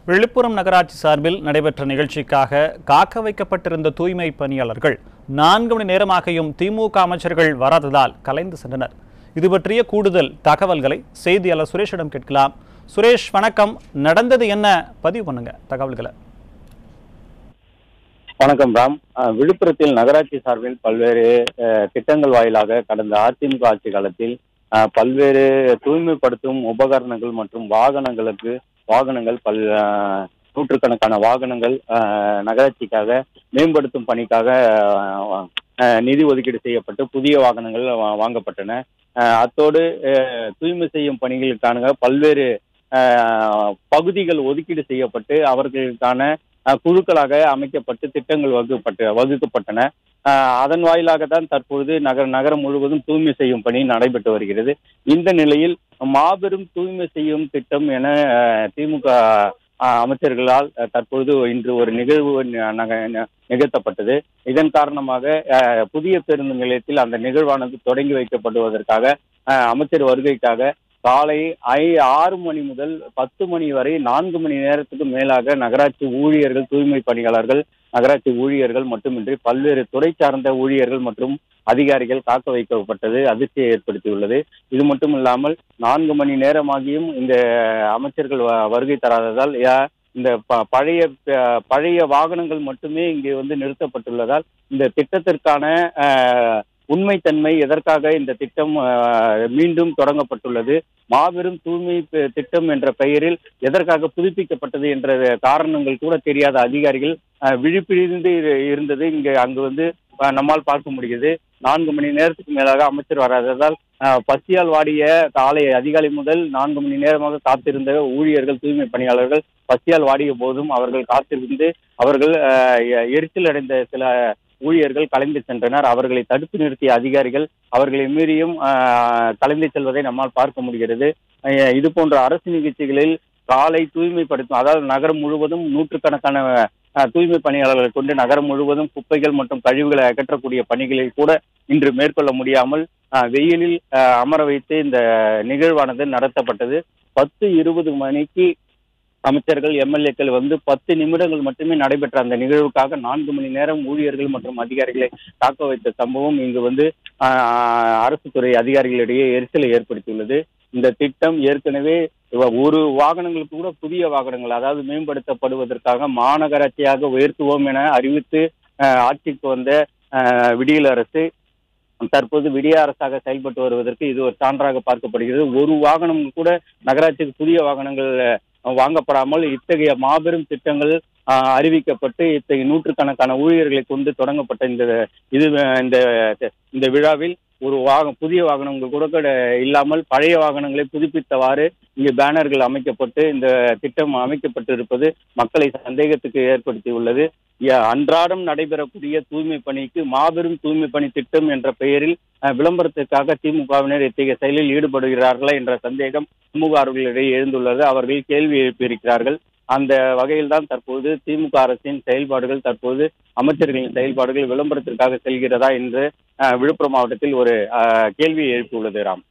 விழுப்புரம் நகராட்சி சார்பில் நடைபெற்ற நிகழ்ச்சிக்காக காக்க வைக்கப்பட்டிருந்த தூய்மை பணியாளர்கள் நான்கு மணி நேரமாகியும் திமுக அமைச்சர்கள் வராததால் கலைந்து சென்றனர் இது பற்றிய கூடுதல் தகவல்களை செய்தியாளர் சுரேஷிடம் கேட்கலாம் சுரேஷ் வணக்கம் நடந்தது என்ன பதிவு பண்ணுங்க தகவல்களை வணக்கம் ராம் அஹ், விழுப்புரத்தில் நகராட்சி சார்பில் பல்வேறு அஹ், திட்டங்கள் வாயிலாக கடந்த அதிமுக ஆட்சி காலத்தில் அஹ், பல்வேறு தூய்மைப்படுத்தும் உபகரணங்கள் மற்றும் வாகனங்களுக்கு வாகனங்கள் பல் அஹ், நூற்றுக்கணக்கான வாகனங்கள் அஹ், நகராட்சிக்காக மேம்படுத்தும் பணிக்காக அஹ், அஹ், நிதி ஒதுக்கீடு செய்யப்பட்டு புதிய வாகனங்கள் வா- வாங்கப்பட்டன அஹ், அத்தோடு அஹ், தூய்மை செய்யும் பணிகளுக்கான பல்வேறு அஹ், பகுதிகள் ஒதுக்கீடு செய்யப்பட்டு அவர்களுக்கான அஹ், குழுக்களாக அமைக்கப்பட்டு திட்டங்கள் வகுப்பட்டு வகுக்கப்பட்டன அஹ், அதன் வாயிலாக தான் தற்பொழுது நகர நகரம் முழுவதும் தூய்மை செய்யும் பணி நடைபெற்று வருகிறது இந்த நிலையில் மாபெரும் தூய்மை செய்யும் திட்டம் என அஹ், திமுக அஹ், அமைச்சர்களால் அஹ், தற்பொழுது இன்று ஒரு நிகழ்வு ந- நக- ந- நிகழ்த்தப்பட்டது இதன் காரணமாக அஹ், புதிய பேருந்து நிலையத்தில் அந்த நிகழ்வானது தொடங்கி வைக்கப்படுவதற்காக அஹ், அமைச்சர் வருகைக்காக காலை ஐ ஆறு மணி முதல் பத்து மணி வரை நான்கு மணி நேரத்துக்கு மேலாக நகராட்சி ஊழியர்கள் தூய்மை பணியாளர்கள் நகராட்சி ஊழியர்கள் மட்டுமின்றி பல்வேறு துறை சார்ந்த ஊழியர்கள் மற்றும் அதிகாரிகள் காக்க வைக்கப்பட்டது அதிர்ச்சியை ஏற்படுத்தியுள்ளது இது மட்டும் இல்லாமல் நான்கு மணி நேரமாகியும் இந்த அமைச்சர்கள் வ- வருகை தராததால் யா- இந்த ப- பழைய ப- பழைய வாகனங்கள் மட்டுமே இங்கே வந்து நிறுத்தப்பட்டுள்ளதால் இந்த திட்டத்திற்கான அஹ், உண்மைத்தன்மை எதற்காக இந்த திட்டம் அஹ், மீண்டும் தொடங்கப்பட்டுள்ளது மாபெரும் தூய்மை ப- திட்டம் என்ற பெயரில் எதற்காக புதுப்பிக்கப்பட்டது என்ற காரணங்கள் கூட தெரியாத அதிகாரிகள் அஹ், விழிப்பிழிந்து இரு- இருந்தது இங்கே அங்கு வந்து அஹ், நம்மால் பார்க்க முடிகிறது நான்கு மணி நேரத்துக்கு மேலாக அமைச்சர் வராததால் அஹ், பசியால் வாடிய காலை அதிகாலை முதல் நான்கு மணி நேரமாக காத்திருந்த ஊழியர்கள் தூய்மை பணியாளர்கள் பசியால் வாடிய போதும் அவர்கள் காத்திருந்து அவர்கள் அஹ், எ- எரிச்சல் அடைந்த சில ஊழியர்கள் கலைந்து சென்றனர் அவர்களை தடுத்து நிறுத்திய அதிகாரிகள் அவர்களை மீறியும் அஹ், கலைந்து செல்வதை நம்மால் பார்க்க முடிகிறது அஹ், இது போன்ற அரசு நிகழ்ச்சிகளில் காலை தூய்மைப்படுத்தும் அதாவது நகரம் முழுவதும் நூற்றுக்கணக்கான அஹ், தூய்மை பணியாளர்களை கொண்டு நகரம் முழுவதும் குப்பைகள் மற்றும் கழிவுகளை அகற்றக்கூடிய பணிகளை கூட இன்று மேற்கொள்ள முடியாமல் அஹ், வெயிலில் அஹ், அமர வைத்து இந்த நிகழ்வானது நடத்தப்பட்டது பத்து இருபது மணிக்கு அமைச்சர்கள் எம்எல்ஏக்கள் வந்து பத்து நிமிடங்கள் மட்டுமே நடைபெற்ற அந்த நிகழ்வுக்காக நான்கு மணி நேரம் ஊழியர்கள் மற்றும் அதிகாரிகளை தாக்க வைத்த சம்பவம் இங்கு வந்து ஆஹ், அரசு துறை அதிகாரிகளிடையே எரிச்சலை ஏற்படுத்தியுள்ளது இந்த திட்டம் ஏற்கனவே இவ- ஒரு வாகனங்களுக்கு கூட புதிய வாகனங்கள் அதாவது மேம்படுத்தப்படுவதற்காக மாநகராட்சியாக உயர்த்துவோம் என அறிவித்து ஆஹ், ஆட்சிக்கு வந்த ஆஹ், விடியல் அரசு தற்போது விடிய அரசாக செயல்பட்டு வருவதற்கு இது ஒரு சான்றாக பார்க்கப்படுகிறது ஒரு வாகனம் கூட நகராட்சிக்கு புதிய வாகனங்கள் அஹ், வாங்கப்படாமல் இத்தகைய மாபெரும் திட்டங்கள் அஹ், அறிவிக்கப்பட்டு இத்தகைய நூற்றுக்கணக்கான ஊழியர்களை கொண்டு தொடங்கப்பட்ட இந்த இது இந்த இந்த விழாவில் ஒரு வாகனம் புதிய வாகனங்கள் கூட கூட இல்லாமல் பழைய வாகனங்களை புதுப்பித்தவாறு இங்கு பேனர்கள் அமைக்கப்பட்டு இந்த திட்டம் அமைக்கப்பட்டு இருப்பது மக்களை சந்தேகத்துக்கு ஏற்படுத்தியுள்ளது ய- அன்றாடம் நடைபெறக்கூடிய தூய்மை பணிக்கு மாபெரும் தூய்மை பணி திட்டம் என்ற பெயரில் அஹ், விளம்பரத்திற்காக திமுகவினர் இத்தகைய செயலில் ஈடுபடுகிறார்களா என்ற சந்தேகம் சமூக ஆர்வலர்களிடையே எழுந்துள்ளது அவர்கள் கேள்வி எழுப்பியிருக்கிறார்கள் அந்த வகையில் தான் தற்போது திமுக அரசின் செயல்பாடுகள் தற்போது அமைச்சர்களின் செயல்பாடுகள் விளம்பரத்திற்காக செல்கிறதா என்று அஹ், விழுப்புரம் மாவட்டத்தில் ஒரு அஹ், கேள்வியை எழுப்பியுள்ளது ராம்